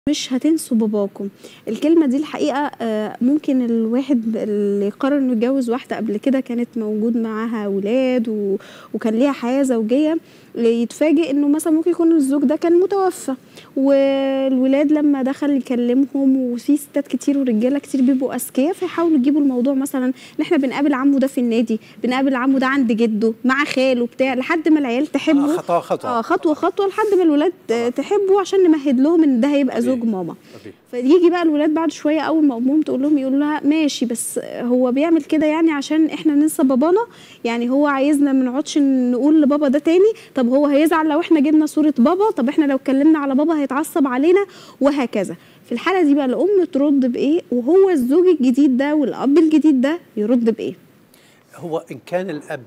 مش هتنسوا باباكم الكلمة دي الحقيقة آه، ممكن الواحد اللي قرر انه يتجوز واحدة قبل كده كانت موجود معاها أولاد و... وكان ليها حياة زوجية يتفاجئ انه مثلا ممكن يكون الزوج ده كان متوفى والولاد لما دخل يكلمهم وفي ستات كتير ورجاله كتير بيبقوا اذكياء فيحاولوا يجيبوا الموضوع مثلا ان احنا بنقابل عمه ده في النادي بنقابل عمه ده عند جده مع خاله بتاع لحد ما العيال تحبه آه، خطوة خطوة. اه خطوه خطوه لحد ما الولاد آه، تحبه عشان نمهد لهم ان ده هيبقى زوج ماما طبيعي. فيجي بقى الولاد بعد شويه اول ما امهم تقول لهم يقولوا لها ماشي بس هو بيعمل كده يعني عشان احنا ننسى بابانا يعني هو عايزنا ما نقعدش نقول لبابا ده تاني طب هو هيزعل لو احنا جبنا صوره بابا طب احنا لو اتكلمنا على بابا هيتعصب علينا وهكذا في الحاله دي بقى الام ترد بايه وهو الزوج الجديد ده والاب الجديد ده يرد بايه هو إن كان الأب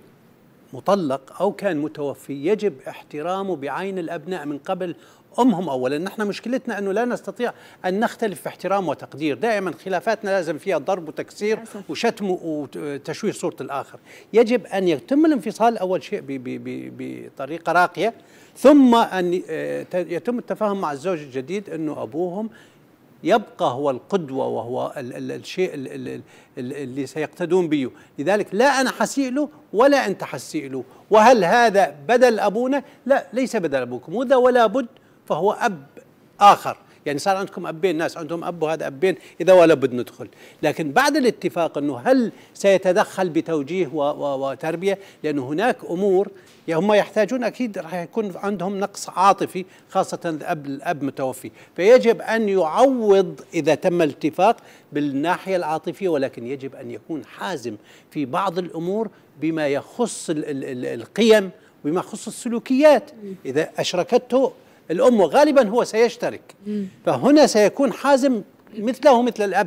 مطلق أو كان متوفي يجب احترامه بعين الأبناء من قبل أمهم أولا نحن مشكلتنا أنه لا نستطيع أن نختلف في احترام وتقدير دائما خلافاتنا لازم فيها ضرب وتكسير للأسف. وشتم وتشويه صورة الآخر يجب أن يتم الانفصال أول شيء ب- ب- ب- بطريقة راقية ثم أن آه، ت- يتم التفاهم مع الزوج الجديد أنه أبوهم يبقى هو القدوة وهو ال ال الشيء ال ال ال اللي سيقتدون به لذلك لا أنا حسيء له ولا أنت حسيء له وهل هذا بدل أبونا لا ليس بدل أبوكم وذا ولا بد فهو أب آخر يعني صار عندكم أبين ناس عندهم أب وهذا أبين إذا ولا بد ندخل لكن بعد الاتفاق أنه هل سيتدخل بتوجيه و و وتربية لأنه هناك أمور يا هم يحتاجون أكيد راح يكون عندهم نقص عاطفي خاصة الأب الأب متوفي فيجب أن يعوض إذا تم الاتفاق بالناحية العاطفية ولكن يجب أن يكون حازم في بعض الأمور بما يخص ال ال ال القيم وبما يخص السلوكيات إذا أشركته الأم وغالبا هو سيشترك فهنا سيكون حازم مثله مثل الأب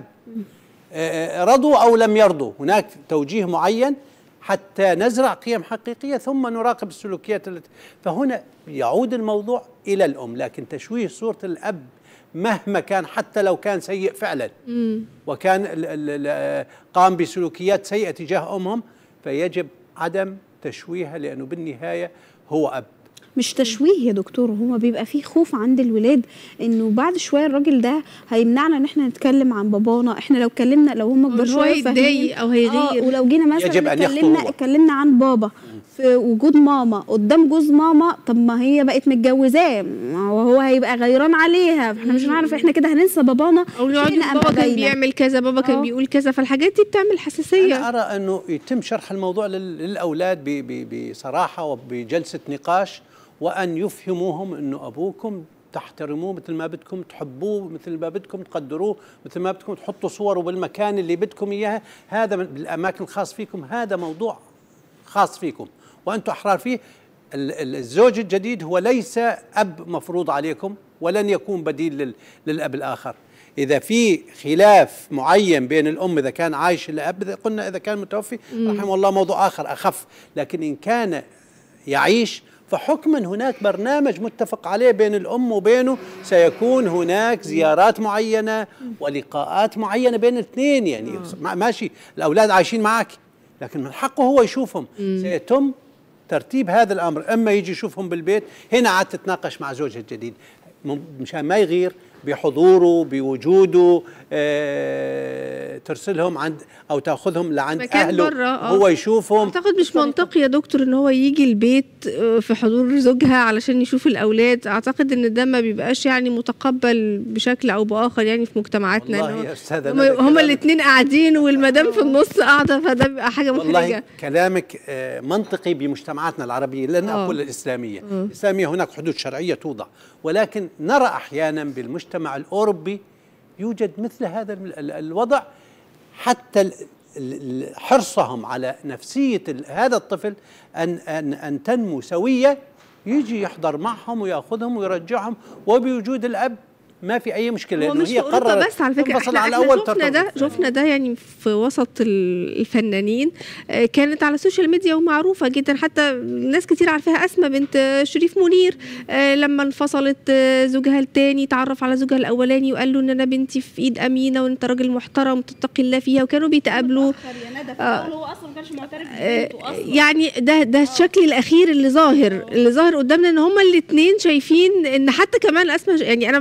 آه، رضوا أو لم يرضوا هناك توجيه معين حتى نزرع قيم حقيقية ثم نراقب السلوكيات التي فهنا يعود الموضوع إلى الأم لكن تشويه صورة الأب مهما كان حتى لو كان سيء فعلا وكان ال- ال- ال- قام بسلوكيات سيئة تجاه أمهم فيجب عدم تشويهها لأنه بالنهاية هو أب مش تشويه يا دكتور هو بيبقى فيه خوف عند الولاد انه بعد شويه الراجل ده هيمنعنا ان احنا نتكلم عن بابانا احنا لو اتكلمنا لو هم كبار إن هو شويه فاهمين- يتضايق أو هيغير. اه ولو جينا مثلا يجب أن يخطو اتكلمنا هو. اتكلمنا عن بابا في وجود ماما قدام جوز ماما طب ما هي بقت متجوزاه ما هو هو هيبقى غيران عليها فاحنا مش هنعرف احنا كده هننسى بابانا او يقعد شئنا يقول أم بابا كان أبينا. بيعمل كذا بابا كان آه. بيقول كذا فالحاجات دي بتعمل حساسيه أنا أرى أنه يتم شرح الموضوع لل- للأولاد ب- ب- بصراحة وبجلسة نقاش وأن يفهموهم أنه أبوكم تحترموه مثل ما بدكم تحبوه مثل ما بدكم تقدروه مثل ما بدكم تحطوا صوره بالمكان اللي بدكم إياها هذا من- بالأماكن الخاص فيكم هذا موضوع خاص فيكم وأنتم أحرار فيه ال- ال- الزوج الجديد هو ليس أب مفروض عليكم ولن يكون بديل لل- للأب الآخر إذا في خلاف معين بين الأم إذا كان عايش الأب إذا قلنا إذا كان متوفي رحمه الله موضوع آخر أخف لكن إن كان يعيش فحكما هناك برنامج متفق عليه بين الأم وبينه سيكون هناك زيارات معينة ولقاءات معينة بين الاثنين يعني ما- ماشي الأولاد عايشين معك لكن من حقه هو يشوفهم سيتم ترتيب هذا الامر اما يجي يشوفهم بالبيت هنا عاد تتناقش مع زوجها الجديد مم- مشان ما يغير بحضوره بوجوده آه ترسلهم عند او تاخذهم لعند مكان اهله برا، آه. هو يشوفهم اعتقد مش منطقي يا دكتور ان هو يجي البيت آه، في حضور زوجها علشان يشوف الاولاد اعتقد ان ده ما بيبقاش يعني متقبل بشكل او باخر يعني في مجتمعاتنا والله إن هو- يا أستاذة هما, ندى هما كلامك- الاثنين قاعدين والمدام في النص قاعده فده بيبقى حاجه والله محرجه كلامك آه، منطقي بمجتمعاتنا العربية لن آه. أقول الإسلامية الإسلامية هناك حدود شرعية توضع ولكن نرى أحيانا بالمجتمع الأوروبي يوجد مثل هذا ال- ال- الوضع حتى ال- ال- ال- حرصهم على نفسية ال- هذا الطفل أن, أن, أن تنمو سوية يجي يحضر معهم ويأخذهم ويرجعهم وبوجود الأب ما في أي مشكلة هو لأنه مش هي في اوروبا قررت بس على فكره تنفصل احنا, على احنا الأول شفنا ترتبط ده بالثاني. شفنا ده يعني في وسط ال- الفنانين آه، كانت على السوشيال ميديا ومعروفه جدا حتى ناس كتير عارفاها اسماء بنت شريف منير آه، لما انفصلت آه، زوجها التاني تعرف على زوجها الاولاني وقال له ان انا بنتي في ايد امينه وانت راجل محترم تتقي الله فيها وكانوا بيتقابلوا هو اصلا ما كانش معترف آه، يعني ده ده الشكل الاخير اللي ظاهر اللي ظاهر قدامنا ان هما الاثنين شايفين ان حتى كمان اسماء يعني انا مش م-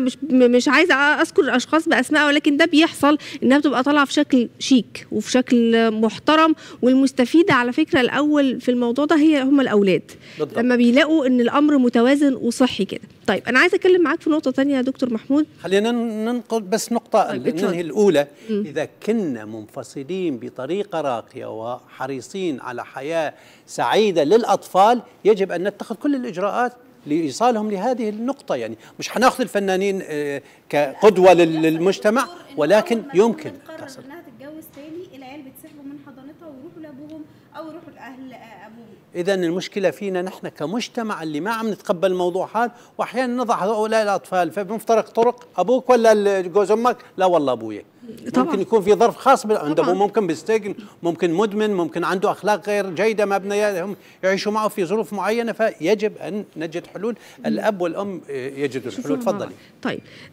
م- مش عايزه اذكر اشخاص باسماء ولكن ده بيحصل انها بتبقى طالعه في شكل شيك وفي شكل محترم والمستفيده على فكره الاول في الموضوع ده هي هم الاولاد بالضبط. لما بيلاقوا ان الامر متوازن وصحي كده طيب انا عايزه اتكلم معاك في نقطه تانية يا دكتور محمود خلينا ننقل بس نقطة طيب، اتفضل. ننهي الأولى إذا كنا منفصلين بطريقة راقية وحريصين على حياة سعيدة للأطفال يجب أن نتخذ كل الإجراءات لإيصالهم لهذه النقطة يعني مش حناخذ الفنانين آه، كقدوة لل- للمجتمع ولكن يمكن تقرر تصل. انها تتجوز تاني العيال بتسحبوا من حضانتها ويروحوا لابوهم او يروحوا لاهل آه، ابوهم إذا المشكلة فينا نحن كمجتمع اللي ما عم نتقبل الموضوع هذا وأحيانا نضع هؤلاء الأطفال فبنفترق طرق أبوك ولا جوز أمك لا والله أبويا طبعاً. ممكن يكون في ظرف خاص بال- عند طبعاً. أبوه ممكن بيستجن ممكن مدمن ممكن عنده أخلاق غير جيدة مبنية يعيشوا معه في ظروف معينة فيجب أن نجد حلول الأب والأم يجدوا الحلول شوفوها مع تفضلي بعض. طيب